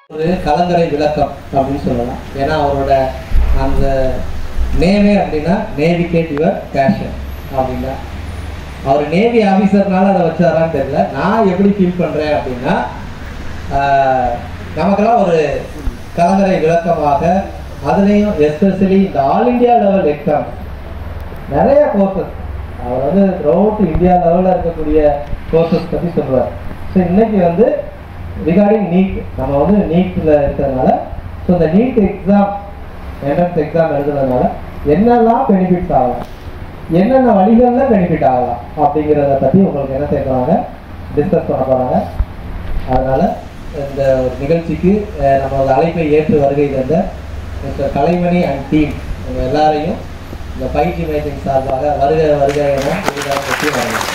ஒரு கலங்கரை விளக்கம் அப்படின்னு சொல்லலாம் ஏன்னா அவரோட அந்த நேமே அப்படின்னா நேவிகேட் யுவர் பேஷன் அப்படின்னா அவர் நேவி ஆஃபீஸர்னால அதை வச்சாரான்னு தெரியல நான் எப்படி ஃபீல் பண்ணுறேன் அப்படின்னா ஆஹ், நமக்கெல்லாம் ஒரு கலங்கரை விளக்கமாக அதுலேயும் எஸ்பெஷலி இந்த ஆல் இந்தியா லெவல் எக்ஸாம் நிறைய கோர்சஸ் அவர் வந்து த்ரூஅவுட் இந்தியா லெவலில் இருக்கக்கூடிய கோர்சஸ் பற்றி சொல்லுவார் ஸோ இன்னைக்கு வந்து ரிகார்டிங் நீட் நம்ம வந்து நீட்டில் இருக்கிறதுனால ஸோ இந்த நீட் எக்ஸாம் என்ட்ரன்ஸ் எக்ஸாம் எழுதுறதுனால என்னெல்லாம் பெனிஃபிட்ஸ் ஆகலாம் என்னென்ன வழிகளில் பெனிஃபிட் ஆகலாம் அப்படிங்கிறத பற்றி உங்களுக்கு என்ன செய்யறாங்க டிஸ்கஸ் பண்ண போகிறாங்க அதனால இந்த ஒரு நிகழ்ச்சிக்கு அஹ், நம்மளோட அழைப்பை ஏற்று வருகை தந்த மிஸ்டர் கலைமணி அண்ட் டீம் உங்க எல்லாரையும் இந்த பயிற்சி மையத்தின் சார்பாக வருக வருக என பற்றி வரலாம்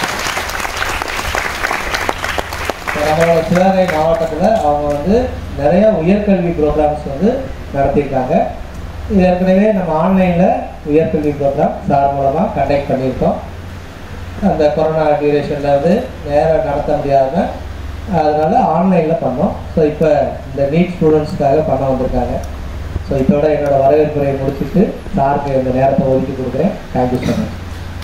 இப்ப நம்மளோட சிவகங்கை மாவட்டத்தில் அவங்க வந்து நிறைய உயர்கல்வி ப்ரோக்ராம்ஸ் வந்து நடத்தியிருக்காங்க இது ஏற்கனவே நம்ம ஆன்லைனில் உயர்கல்வி ப்ரோக்ராம் சார் மூலமாக கண்டக்ட் பண்ணியிருக்கோம் அந்த கொரோனா டியூரேஷனில் வந்து நேராக நடத்த முடியாமல் அதனால ஆன்லைனில் பண்ணோம் ஸோ இப்போ இந்த நீட் ஸ்டூடெண்ட்ஸ்க்காக பண்ண வந்திருக்காங்க ஸோ இதோட என்னோட வரவேற்புரையை முடிச்சுட்டு சாருக்கு இந்த நேரத்தை ஒதுக்கி கொடுக்குறேன் thank you so much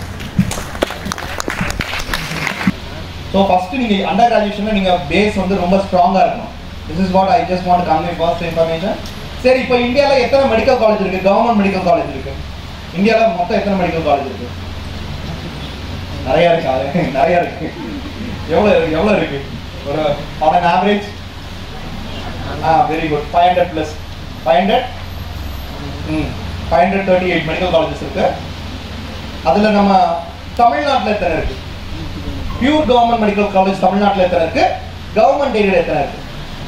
so first நீங்க அண்டர் கிராஜுவேஷன்ல நீங்க பேஸ் வந்து ரொம்ப ஸ்ட்ராங்கா இருக்கணும் this is what I just want convey first information சரி இப்போ இந்தியால எத்தனை மெடிக்கல் காலேஜ் இருக்கு கவர்மெண்ட் மெடிக்கல் காலேஜ் இருக்கு இந்தியால மொத்தம் எத்தனை மெடிக்கல் காலேஜ் இருக்கு நிறைய இருக்கு அது நிறைய இருக்கு எவ்வளவு இருக்கு எவ்வளவு இருக்கு ஒரு on average ah very good five hundred plus five hundred hmm five hundred thirty eight medical colleges இருக்கு அதுல நம்ம தமிழ்நாட்டுல எத்தனை இருக்கு பியூர் கவர்மெண்ட் மெடிக்கல் காலேஜ் தமிழ்நாட்டுல எத்தனை இருக்கு கவர்மெண்ட் எய்டட் எத்தனை இருக்கு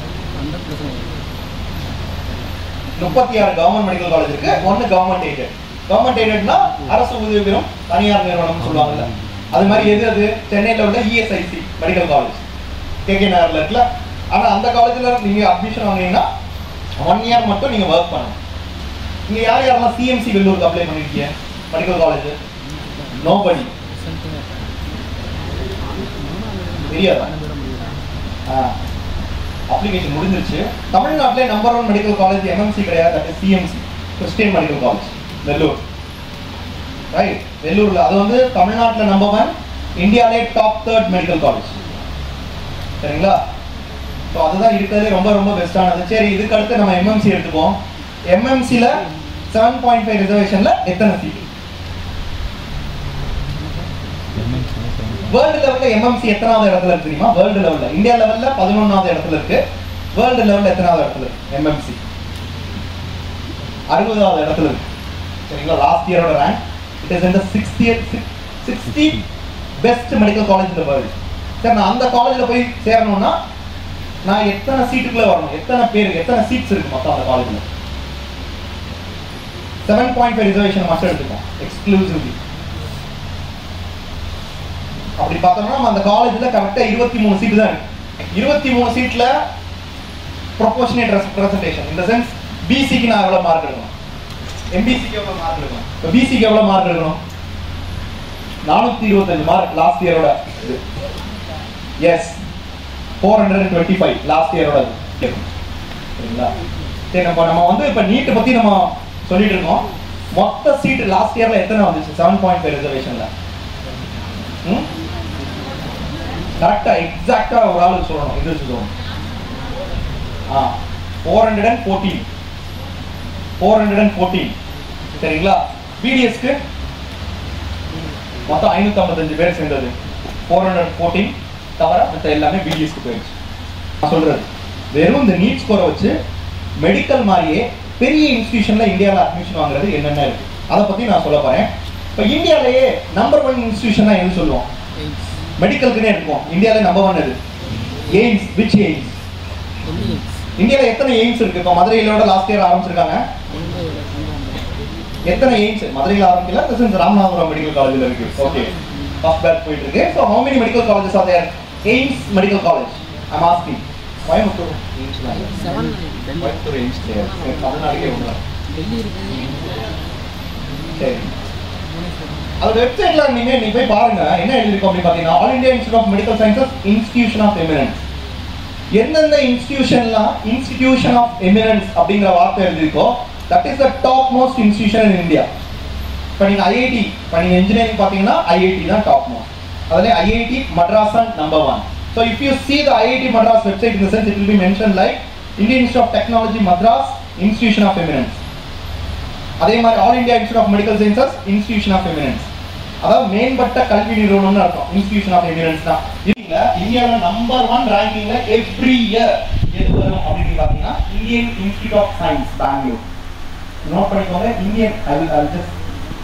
முப்பத்தி ஆறு கவர்மெண்ட் மெடிக்கல் காலேஜ் இருக்கு ஒன்னு கவர்மெண்ட் எய்டட் கவர்மெண்ட் எய்டட்னா அரசு உதவி பெறும் தனியார் நிறுவனம்னு சொல்லுவாங்கல்ல அது மாதிரி எது அது சென்னையில உள்ள இஎஸ்ஐசி மெடிக்கல் காலேஜ் கேகே நகர்ல இருக்குல்ல ஆனா அந்த காலேஜ்ல நீங்க அட்மிஷன் வாங்குனீங்கன்னா ஒன் இயர் மட்டும் நீங்க ஒர்க் பண்ணணும் நீங்க யார் யாரெல்லாம் சிஎம்சி வெள்ளூருக்கு அப்ளை பண்ணிருக்கீங்க மெடிக்கல் காலேஜ் நோபடி தெரியாதா அப்ளிகேஷன் முடிஞ்சிருச்சு தமிழ்நாட்டிலே number one medical college MMC கிடையாது அது CMC Christian medical college Vellore right வெள்ளூர்ல அது வந்து தமிழ்நாட்டில் நம்பர் ஒன் இந்தியாலே டாப் தேர்ட் மெடிக்கல் காலேஜ் சரிங்களா ஸோ அதுதான் இருக்கிறதுலே ரொம்ப ரொம்ப பெஸ்ட்டானது சரி இதுக்கு அடுத்து நம்ம எம்எம்சி எடுத்துப்போம் எம்எம்சியில் செவன் பாயிண்ட் ஃபைவ் ரிசர்வேஷனில் எத்தனை சீட் வேர்ல்டு லெவல்ல எம்எம்சி எத்தனாவது இடத்துல இருக்கு தெரியுமா வேர்ல்டு லெவல்ல இந்தியா லெவல்ல பதினொன்னாவது இடத்துல இருக்கு வேர்ல்டு லெவல்ல எத்தனாவது இடத்துல இருக்கு எம்எம்சி அறுபதாவது இடத்துல இருக்கு சரிங்களா லாஸ்ட் இயரோட ரேங்க் இட் இஸ் இந்த sixth year sixty best medical college இந்த வேர்ல்டு சரி நான் அந்த காலேஜில் போய் சேரணும்னா நான் எத்தனை சீட்டுக்குள்ள வரணும் எத்தனை பேர் எத்தனை சீட்ஸ் இருக்கு மொத்தம் அந்த காலேஜில் செவன் பாயிண்ட் ஃபைவ் ரிசர்வேஷன் மட்டும் எடுத்துக்கோம் எக்ஸ்க்ளூசிவ்லி அப்படி பார்த்தோம்னா நம்ம அந்த காலேஜில் கரெக்டாக இருபத்தி மூணு சீட்டு தான் இருக்கு இருபத்தி மூணு சீட்டில் ப்ரொபோஷனேட் ரெப்ரசன்டேஷன் இந்த சென்ஸ் பிசிக்கு நான் எவ்வளோ மார்க் எடுக்கணும் எம்பிசிக்கு எவ்வளோ மார்க் எடுக்கணும் இப்போ பிசிக்கு எவ்வளோ மார்க் எடுக்கணும் நானூற்றி இருபத்தஞ்சு மார்க் லாஸ்ட் இயரோட இது yes four hundred and twenty five last இயரோட இது சரிங்களா சரி நம்ம நம்ம வந்து இப்போ நீட்டை பற்றி நம்ம சொல்லிட்டு இருக்கோம் மொத்த சீட் லாஸ்ட் இயரில் எத்தனை வந்துச்சு செவன் பாயிண்ட் ஃபைவ் ரிசர்வேஷனில் ம் கரெக்டாக எக்ஸாக்டாக ஒரு ஆளுக்கு சொல்லணும் இது சொல்லணும் ah four hundred and fourteen four hundred and fourteen சரிங்களா பிடிஎஸ்க்கு மொத்தம் ஐநூற்றம்பத்தஞ்சு பேர் சேர்ந்தது ஃபோர் ஹண்ட்ரட் ஃபோர்டீன் தவிர மற்ற எல்லாமே பிடிஎஸ்க்கு போயிடுச்சு நான் சொல்றது வெறும் இந்த நீட் ஸ்கோரை வச்சு மெடிக்கல் மாதிரியே பெரிய இன்ஸ்டிடியூஷன்ல இந்தியாவில் அட்மிஷன் வாங்குறது என்னென்ன இருக்கு அதை பத்தி நான் சொல்ல போறேன் இப்போ இந்தியாவிலேயே நம்பர் ஒன் இன்ஸ்டிடியூஷனா எது சொல்லுவோம் மெடிக்கலுக்குன்னே இருக்கும் இந்தியாவில நம்பர் ஒன் எது எய்ம்ஸ் விச் எய்ம்ஸ் இந்தியாவில் எத்தனை எய்ம்ஸ் இருக்கு இப்போ மதுரையிலோட லாஸ்ட் இயர் ஆரம்பிச்சிருக்காங்க எத்தனை எய்ம்ஸ் மதுரையில் ஆரம்பிக்கல this is ராமநாதபுரம் மெடிக்கல் காலேஜில் இருக்கு ஓகே ஃபர்ஸ்ட் பேட்ச் போயிட்டு இருக்கு so how many medical colleges are there AIIMS medical college I'm asking Coimbatore Coimbatore AIIMS கிடையாது தமிழ்நாடுக்கே ஒன்று சரி அது வெப்சைட்ல நீங்க நீ போய் பாருங்க என்ன எழுதிருக்கோம் அப்படின்னு பாத்தீங்கன்னா all India institute of medical sciences institution of eminence எந்தெந்த இன்ஸ்டிடியூஷன்லாம் இன்ஸ்டிடியூஷன் ஆஃப் எமினன்ஸ் அப்படிங்கிற வார்த்தை எழுதிருக்கோ that is the top most institution in India இப்போ நீங்கள் ஐஐடி இப்போ நீங்கள் இன்ஜினியரிங் பார்த்தீங்கன்னா ஐஐடி தான் டாப் மோஸ்ட் அதில் IIT Madras and number one so if you see the IIT Madras website in sense it will be mention like Indian institute of technology Madras institution of eminence அதே மாதிரி all India institute of medical sciences institution of eminence அதாவது மேம்பட்ட கல்வி நிறுவனம்னு அர்த்தம் institution of eminence தான் இதுல இந்தியாவில number one ரேங்கிங்ல எவ்ரி இயர் எது வரும் அப்படின்னு பாத்தீங்கன்னா Indian institute of science Bangalore note பண்ணிக்கோங்க Indian I will I just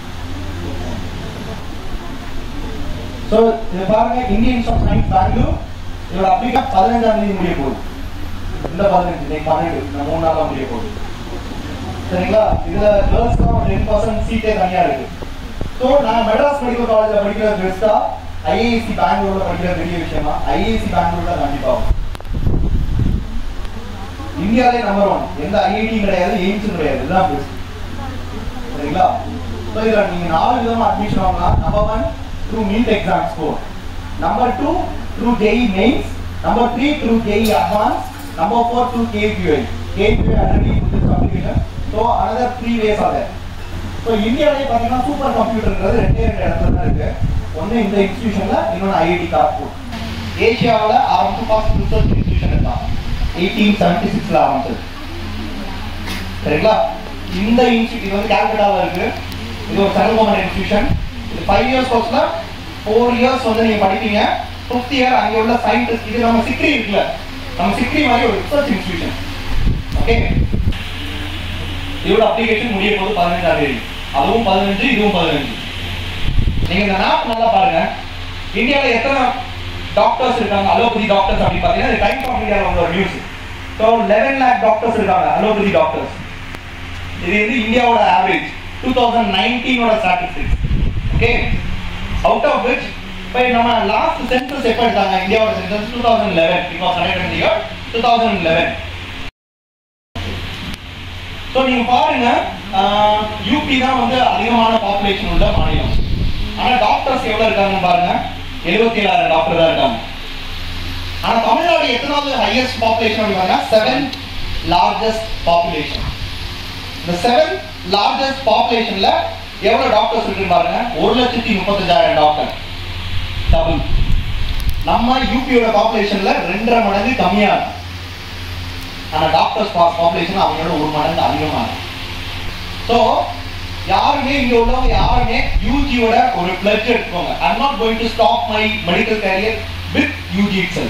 so இது பாருங்க Indian institute of science Bangalore இதோட அப்ளிகா பதினஞ்சாம் தேதி முடிய போகுது இந்த பதினஞ்சு இன்னைக்கு பன்னெண்டு இந்த மூணு நாளா முடிய போகுது சரிங்களா இதுல கேர்ள்ஸ்க்கு ஒரு டென் பர்சன்ட் சீட்டே தனியா இருக்கு ஸோ நான் மெட்ராஸ் மெடிக்கல் காலேஜ்ல படிக்கிறது பெஸ்டா ஐஏசி பெங்களூர்ல படிக்கிறது பெரிய விஷயமா ஐஏசி பெங்களூர்ல கண்டிப்பா ஆகும். இந்தியாவிலே நம்பர் ஒன் எந்த ஐஐடி கிடையாது எய்ம்ஸும் கிடையாது இதுதான் பெஸ்ட் சரிங்களா ஸோ இதுல நீங்க நாலு விதமா அட்மிஷன் வாங்கலாம் number one through NEET exam score number two through JEE mains number three through JEE advance number four through KPI KPI already application so another three ways are so இந்தியாவிலே பார்த்தீங்கன்னா super கம்ப்யூட்டர்ன்றது ரெண்டே ரெண்டு இடத்துல தான் இருக்கு ஒன்று இந்த இன்ஸ்டியூஷன்ல இன்னொன்று ஐஐடி கார்பூர் ஏசியாவில் ஆரம்பிச்சு ஃபர்ஸ்ட் ரிசர்ச் இன்ஸ்டியூஷன் இருக்கான் எயிட்டீன் செவன்டி சிக்ஸில் ஆரம்பிச்சது சரிங்களா இந்த இன்ஸ்டியூட் வந்து கால்கட்டாவில் இருக்கு இது ஒரு சென்ட்ரல் கவர்மெண்ட் இன்ஸ்டியூஷன் இது ஃபைவ் இயர்ஸ் கோர்ஸ்ல ஃபோர் இயர்ஸ் வந்து நீங்க படிப்பீங்க ஃபிஃப்த் இயர் அங்கே உள்ள சயின்டிஸ்ட் இது நம்ம சிக்ரி இருக்குல்ல நம்ம சிக்ரி மாதிரி ஒரு ரிசர்ச் இன்ஸ்டியூஷன் ஓகே இதோட அப்ளிகேஷன் முடிய போது பதினஞ்சாம் தேதி அதுவும் பதினஞ்சு இதுவும் பதினஞ்சு நீங்க இந்த மேப் நல்லா பாருங்க இந்தியாவில் எத்தனை டாக்டர்ஸ் இருக்காங்க அலோபதி டாக்டர்ஸ் அப்படி பார்த்தீங்கன்னா டைம் ஆஃப் இந்தியாவில் உள்ள ஒரு news so eleven lakh doctors இருக்காங்க அலோபதி டாக்டர்ஸ் இது வந்து இந்தியாவோட ஆவரேஜ் டூ தௌசண்ட் நைன்டீனோட statistics okay out of which இப்போ நம்ம லாஸ்ட் சென்சஸ் எப்போ எடுத்தாங்க இந்தியாவோட சென்சஸ் டூ தௌசண்ட் லெவன் இப்போ connect year two thousand eleven so நீங்க பாருங்க யூபி தான் வந்து அதிகமான பாப்புலேஷன் உள்ள மாநிலம் ஆனா டாக்டர்ஸ் எவ்வளவு இருக்காங்கன்னு பாருங்க எழுபத்தி ஏழாயிரம் டாக்டர் தான் இருக்காங்க ஆனா தமிழ்நாடு எத்தனாவது ஹையஸ்ட் பாப்புலேஷன் அப்படின்னா செவன் லார்ஜஸ்ட் பாப்புலேஷன் இந்த செவன் லார்ஜஸ்ட் பாப்புலேஷன்ல எவ்வளவு டாக்டர்ஸ் இருக்குன்னு பாருங்க ஒரு லட்சத்தி முப்பத்தஞ்சாயிரம் டாக்டர் டபுள் நம்ம யூபியோட பாப்புலேஷன்ல ரெண்டரை மடங்கு கம்மியா இருக்கு ஆனா டாக்டர்ஸ் பாப்புலேஷன் அவங்களோட ஒரு மடங்கு அதிகமா இருக்கு ஸோ யாருமே இங்க உள்ளவங்க யாருமே யூஜியோட ஒரு பிளட்ஜ் எடுத்துக்கோங்க I not going to stop my medical career with UG it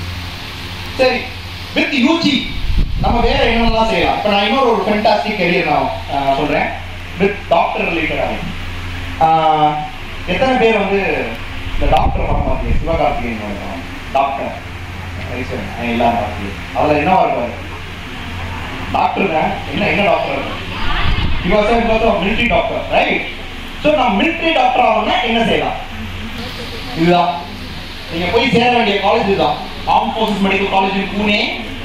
சரி வித் யூஜி நம்ம வேற என்னென்னலாம் செய்யலாம் இப்போ நான் இன்னொரு ஒரு ஃபென்டாஸ்டிக் கெரியர் நான் ஆஹ், சொல்றேன் வித் டாக்டர் ரிலேட்டடாக எத்தனை பேர் வந்து இந்த டாக்டர் படம் பார்த்தீங்க சிவகார்த்திகேயன் படம் டாக்டர் ரைசன் எல்லாரும் பார்த்தீங்க அதில் என்னவா இருப்பாரு டாக்டருங்க என்ன என்ன டாக்டர் இருக்கு he was a because of military doctor right so நான் military டாக்டர் ஆகணும்னா என்ன செய்யலாம் இதுதான் நீங்க போய் சேர வேண்டிய காலேஜ் இதுதான் arm forces medical college in Pune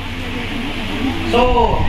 so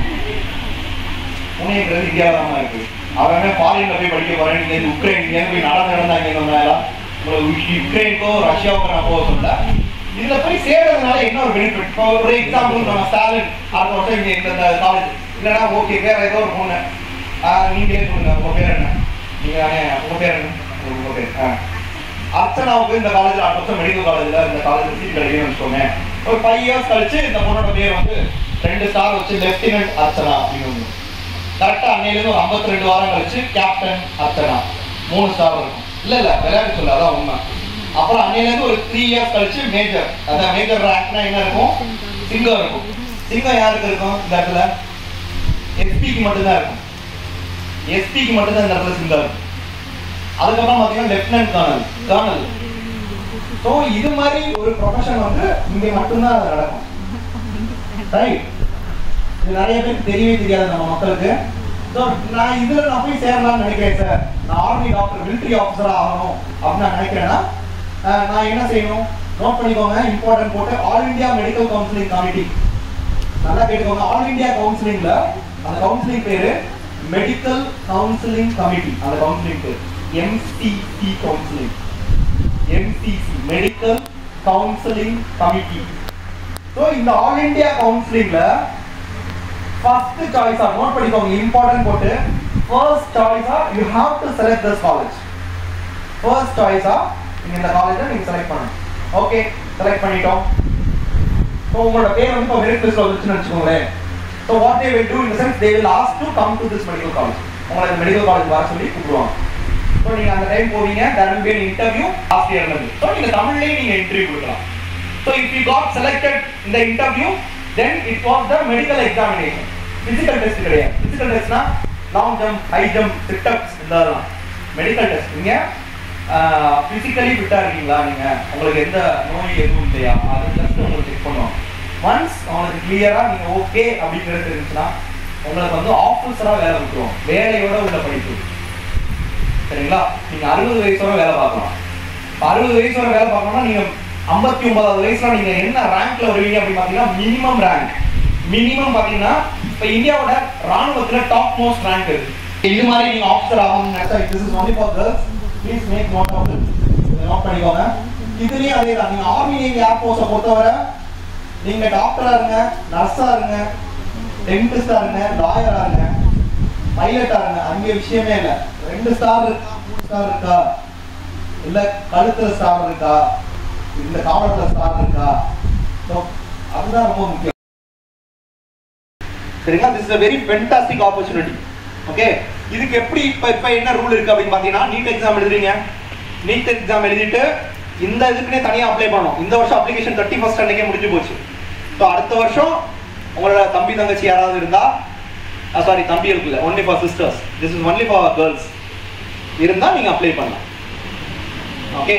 புனேங்கிறது இந்தியாவில் தான் இருக்கு அவன் ஃபாரின்ல போய் படிக்க போறேன் நீங்க இந்த உக்ரைன் இங்க போய் நடந்து நடந்தா இங்க வந்தாலும் உங்களுக்கு யுக்ரைனுக்கோ ரஷ்யாவுக்கோ நான் போக சொல்ல இதுல போய் சேர்றதுனால என்ன ஒரு பெனிஃபிட் இப்போ ஒரு எக்ஸாம்பிள் நம்ம ஸ்டாலின் அடுத்த வருஷம் இங்க இந்த காலேஜ் இல்லைன்னா ஓகே வேற ஏதோ ஒரு பொண்ணு ஆஹ் நீங்களே சொல்லுங்க உங்க பேர் என்ன நீங்க தானே உங்க பேர் என்ன உங்க பேர் ஆ அர்ச்சனாவுக்கு இந்த காலேஜ் அடுத்த வருஷம் மெடிக்கல் காலேஜ்ல இந்த காலேஜ் சீட் கிடைக்கும்னு வச்சுக்கோங்க ஒரு ஃபைவ் இயர்ஸ் கழிச்சு இந்த பொண்ணோட பேர் வந்து ரெண்டு ஸ்டார் வச்சு லெப்டினன்ட் அர்ச்சனா அப்படின்னு ஒண்ணு கரெக்டா அன்னையிலேருந்து ஒரு 52 ரெண்டு வாரம் கழிச்சு கேப்டன் அர்ச்சனா மூணு ஸ்டார் இருக்கும் இல்ல இல்ல விளையாட்டு சொல்ல அதான் உண்மை அப்புறம் அன்னையிலேருந்து ஒரு த்ரீ இயர்ஸ் கழிச்சு மேஜர் அந்த மேஜர் ரேங்க்னா என்ன இருக்கும் சிங்கம் இருக்கும் சிங்கம் யாருக்கு இருக்கும் இந்த இடத்துல எஸ்பிக்கு மட்டும்தான் இருக்கும் எஸ்பிக்கு மட்டும்தான் இந்த இடத்துல சிங்கம் இருக்கும் அதுக்கப்புறம் பாத்தீங்கன்னா லெப்டினன்ட் கர்னல் கர்னல் ஸோ இது மாதிரி ஒரு ப்ரொஃபஷன் வந்து இங்க மட்டும்தான் அது நடக்கும் ரைட் இது நிறைய பேருக்கு தெரியவே தெரியாது நம்ம மக்களுக்கு ஸோ நான் இதுல நான் போய் சேரலாம்னு நினைக்கிறேன் சார் நான் ஆர்மி டாக்டர் மிலிட்டரி ஆஃபீஸரா ஆகணும் அப்படின்னு நான் நினைக்கிறேன்னா அஹ், நான் என்ன செய்யணும் நோட் பண்ணிக்கோங்க இம்பார்ட்டன்ட் போட்டு all India medical counselling committee நல்லா கேட்டுக்கோங்க ஆல் இந்தியா கவுன்சிலிங்ல அந்த கவுன்சிலிங் பேரு மெடிக்கல் கவுன்சிலிங் கமிட்டி அந்த கவுன்சிலிங் பேர் MCC counselling MCC medical counselling committee so இந்த ஆல் இந்தியா கவுன்சிலிங்ல ஃபர்ஸ்ட் சாய்ஸா நோட் பண்ணிக்கோங்க இம்பார்ட்டன்ட் போட்டு ஃபர்ஸ்ட் சாய்ஸா you have to select this college first சாய்ஸா நீங்க இந்த காலேஜை நீங்க செலக்ட் பண்ணணும் ஓகே செலக்ட் பண்ணிட்டோம் ஸோ உங்களோட பேர் வந்து இப்போ மெரிட் லிஸ்ட்ல வந்துச்சுன்னு வச்சுக்கோங்களேன் so what they will do in sense they will ask to come to this medical college உங்களை இந்த மெடிக்கல் காலேஜ் வர சொல்லி கூப்பிடுவாங்க ஸோ நீங்க அந்த டைம் போவீங்க there will be an interview last இயர்ல இருந்து ஸோ நீங்க தமிழ்லயே நீங்க இன்டர்வியூ கொடுக்கலாம் so if you got selected இந்த interview then it was the medical examination physical test கிடையாது பிசிக்கல் டெஸ்ட்னா long jump high jump situps இதெல்லாம் மெடிக்கல் டெஸ்ட் நீங்க பிசிக்கலி ஃபிட்டா இருக்கீங்களா நீங்க உங்களுக்கு எந்த நோய் எதுவும் இல்லையா அது ஜஸ்ட் உங்களுக்கு செக் பண்ணுவோம் ஒன்ஸ் உங்களுக்கு கிளியரா நீங்க ஓகே அப்படிங்கிறது இருந்துச்சுன்னா உங்களுக்கு வந்து ஆஃபீஸரா வேலை கொடுத்துருவோம் வேலையோட உள்ள படிப்பு சரிங்களா நீங்க அறுபது வயசு வரை வேலை பார்க்கலாம் இப்ப அறுபது வயசு வரை வேலை பார்க்கணும்னா நீங்க ஐம்பத்தி ஒன்பதாவது வயசுல நீங்க என்ன ரேங்க்ல வருவீங்க அப்படின்னு பாத்தீங்கன்னா மினிமம் ரேங்க் மினிமம் பாத்தீங்கன்னா இப்ப இந்தியாவோட ராணுவத்துல டாப் மோஸ்ட் ரேங்க் இருக்கு இது மாதிரி நீங்க ஆஃபீஸர் ஆகணும்னு நினைச்சா this is only for girls please make note of it note பண்ணிக்கோங்க இதுலயும் அதே தான் நீங்க ஆர்மி நேவி ஏர் ஃபோர்ஸை பொறுத்தவரை நீங்க டாக்டரா இருங்க நர்ஸா இருங்க டென்டிஸ்டா இருங்க லாயரா இருங்க பைலட்டா இருங்க அங்க விஷயமே இல்ல ரெண்டு ஸ்டார் இருக்கா மூணு ஸ்டார் இருக்கா இல்ல கழுத்துல ஸ்டார் இருக்கா இந்த காவலத்துல ஸ்டார் இருக்கா So, அதுதான் ரொம்ப முக்கியம் சரிங்களா this is a very fantastic opportunity okay இதுக்கு எப்படி இப்ப இப்ப என்ன ரூல் இருக்கு அப்படின்னு பாத்தீங்கன்னா நீட் எக்ஸாம் எழுதுறீங்க நீட் எக்ஸாம் எழுதிட்டு இந்த இதுக்குனே தனியா அப்ளை பண்ணணும் இந்த வருஷம் அப்ளிகேஷன் தேர்ட்டி ஃபர்ஸ்ட் அன்னைக்கே முடிஞ்சு போச்சு ஸோ அடுத்த வருஷம் உங்களோட தம்பி தங்கச்சி யாராவது இருந்தா சாரி தம்பி இருக்குல்ல only for sisters this is only for girls இருந்தா நீங்க அப்ளை பண்ணலாம் ஓகே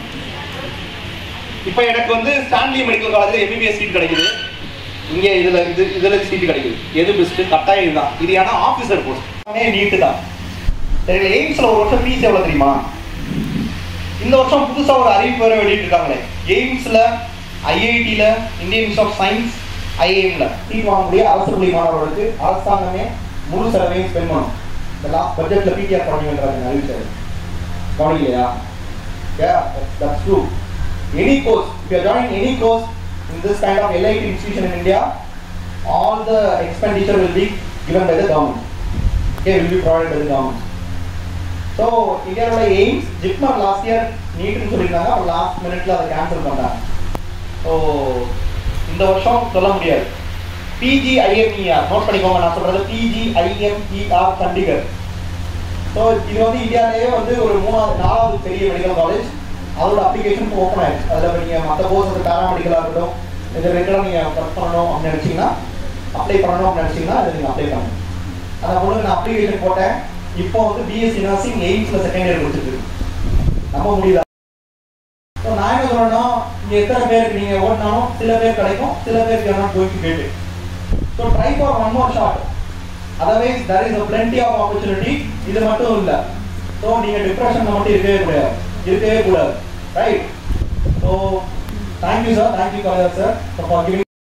இப்போ எனக்கு வந்து ஸ்டான்லி மெடிக்கல் காலேஜ்ல எம்பிபிஎஸ் சீட் கிடைக்குது இங்க இதுல இது இதுல சீட் கிடைக்குது எது பெஸ்ட் கட்டாயம் இதுதான் இது ஏன்னா ஆபீசர் போஸ்ட் நீட்டு தான் சரி எய்ம்ஸ்ல ஒரு வருஷம் ஃபீஸ் எவ்வளவு தெரியுமா இந்த வருஷம் புதுசா ஒரு அறிவிப்பு வேற வெளியிட்டு இருக்காங்களே எய்ம்ஸ்ல ஐஐடில இந்தியன் இன்ஸ்டியூட் ஆஃப் சயின்ஸ் ஐஏஎம்ல சீட் வாங்கக்கூடிய அரசு பள்ளி மாணவர்களுக்கு அரசாங்கமே முழு செலவையும் ஸ்பெண்ட் பண்ணும் இந்த லாஸ்ட் பட்ஜெட்ல பிடிஆர் பண்ணுங்கன்றாங்க அறிவிச்சாரு கவனிக்கலையா Yeah, that's, that's true. Any course, if you are joining any course in this kind of elite institution in India, all the expenditure will be given by the government. Okay, will be provided by the government. So இந்தியாவோட AIIMS JIPMER last year நீட்னு சொல்லியிருந்தாங்க அப்போ last மினிட்ல அதை cancel பண்ணாங்க so இந்த வருஷம் சொல்ல முடியாது பிஜிஐஎம்இஆர் நோட் பண்ணிக்கோங்க நான் சொல்றது பிஜிஐஎம்இஆர் சண்டிகர் ஸோ இது வந்து இந்தியாவிலேயே வந்து ஒரு மூணாவது நாலாவது பெரிய மெடிக்கல் காலேஜ் அதோட அப்ளிகேஷன் ஓப்பன் ஆயிடுச்சு அதில் நீங்கள் மற்ற கோர்ஸ் வந்து பேராமெடிக்கலாக இருக்கட்டும் இது ரெகுலராக நீங்கள் ஒர்க் பண்ணணும் அப்படின்னு நினச்சிங்கன்னா அப்ளை பண்ணணும் அப்படின்னு நினச்சிங்கன்னா அதை நீங்கள் அப்ளை பண்ணணும் அதை பொண்ணு நான் அப்ளிகேஷன் போட்டேன் இப்போ வந்து பிஎஸ்சி நர்சிங் எய்ம்ஸில் செகண்ட் இயர் முடிச்சிருக்கு நம்ப முடியல ஸோ நான் என்ன சொல்லணும்னா இங்கே எத்தனை பேருக்கு நீங்கள் ஓட்டினாலும் சில பேர் கிடைக்கும் சில பேருக்கு வேணாம் போயிட்டு கேட்டு so try for one more shot otherwise there is plenty of opportunity இது மட்டும் இல்லை ஸோ நீங்கள் டிப்ரெஷனில் மட்டும் இருக்கவே கூடாது இருக்கவே கூடாது right so thank you sir thank you college sir for giving